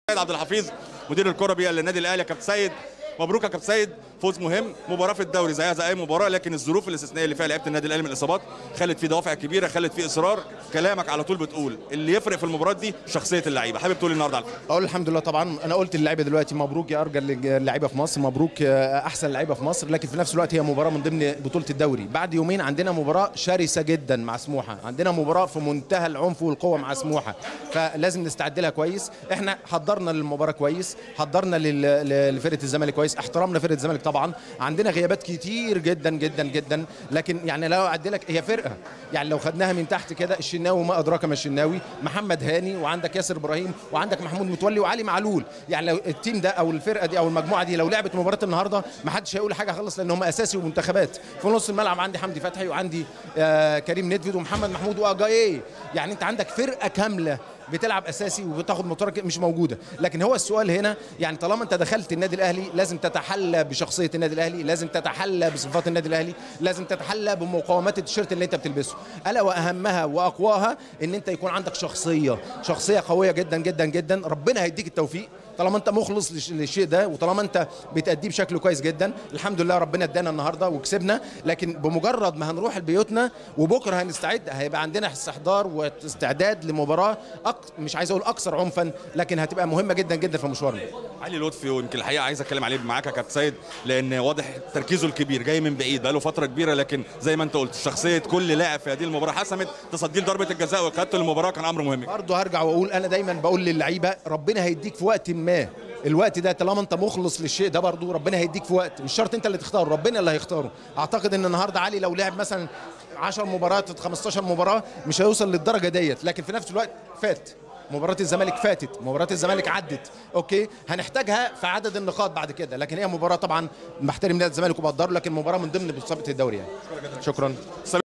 عبد الحفيظ مدير الكره بيئه للنادي الاهلي يا كابتن سيد مبروك يا كابتن سيد فوز مهم مباراه في الدوري زيها زي اي مباراه لكن الظروف الاستثنائيه اللي فيها لعيبه النادي الاهلي من الاصابات خلت فيه دوافع كبيره خلت فيه اصرار كلامك على طول بتقول اللي يفرق في المباراه دي شخصيه اللعيبه حابب تقول النهارده على الفكرة. اقول الحمد لله طبعا انا قلت للعيبه دلوقتي مبروك يا ارجل اللعيبه في مصر مبروك يا احسن لعيبه في مصر لكن في نفس الوقت هي مباراه من ضمن بطوله الدوري بعد يومين عندنا مباراه شرسه جدا مع سموحه عندنا مباراه في منتهى العنف والقوه مع سموحه فلازم نستعد لها كويس احنا حضرنا للمباراه كويس حضرنا لل- لفرقه الزمالك كويس احترامنا فرقه الزمالك طبعا عندنا غيابات كتير جدا جدا جدا لكن يعني لو اعدلك هي فرقه يعني لو خدناها من تحت كده الشناوي وما ادراك ما الشناوي محمد هاني وعندك ياسر ابراهيم وعندك محمود متولي وعلي معلول يعني لو التيم ده او الفرقه دي او المجموعه دي لو لعبت مباراه النهارده ما حدش هيقول حاجه خالص لان هم اساسي ومنتخبات في نص الملعب عندي حمدي فتحي وعندي آه كريم ندفد ومحمد محمود واجاييه يعني انت عندك فرقه كامله بتلعب اساسي وبتاخد مطارك مش موجوده لكن هو السؤال هنا يعني طالما انت دخلت النادي الاهلي لازم تتحلى بشخصيه النادي الاهلي لازم تتحلى بصفات النادي الاهلي لازم تتحلى بمقومات التيشيرت اللي انت بتلبسه الا واهمها واقواها ان انت يكون عندك شخصيه شخصيه قويه جدا جدا جدا ربنا هيديك التوفيق طالما انت مخلص للش- للشيء ده وطالما انت بتأديه بشكل كويس جدا الحمد لله ربنا ادانا النهارده وكسبنا لكن بمجرد ما هنروح لبيوتنا وبكره هنستعد هيبقى عندنا استحضار واستعداد لمباراه أك... مش عايز اقول اكثر عنفا لكن هتبقى مهمه جدا جدا في مشوارنا علي لطفي ويمكن الحقيقه عايز اتكلم عليه معاك يا كابتن سيد لان واضح تركيزه الكبير جاي من بعيد بقاله فتره كبيره لكن زي ما انت قلت شخصيه كل لاعب في هذه المباراه حسمت تصدي ضربه الجزاء وقيادته المباراه كان امر مهم برضه هرجع واقول انا دايما بقول للعيبه ربنا هيديك في وقت ما الوقت ده طالما انت مخلص للشيء ده برضه ربنا هيديك في وقت مش شرط انت اللي تختاره ربنا اللي هيختاره اعتقد ان النهارده علي لو لعب مثلا 10 مباريات 15 مباراه مش هيوصل للدرجه ديت لكن في نفس الوقت فات مباراة الزمالك فاتت، مباراة الزمالك عدت، اوكي؟ هنحتاجها في عدد النقاط بعد كده، لكن هي مباراة طبعا بحترم نادي الزمالك وبقدره لكن مباراة من ضمن مسابقة الدوري يعني. شكرا.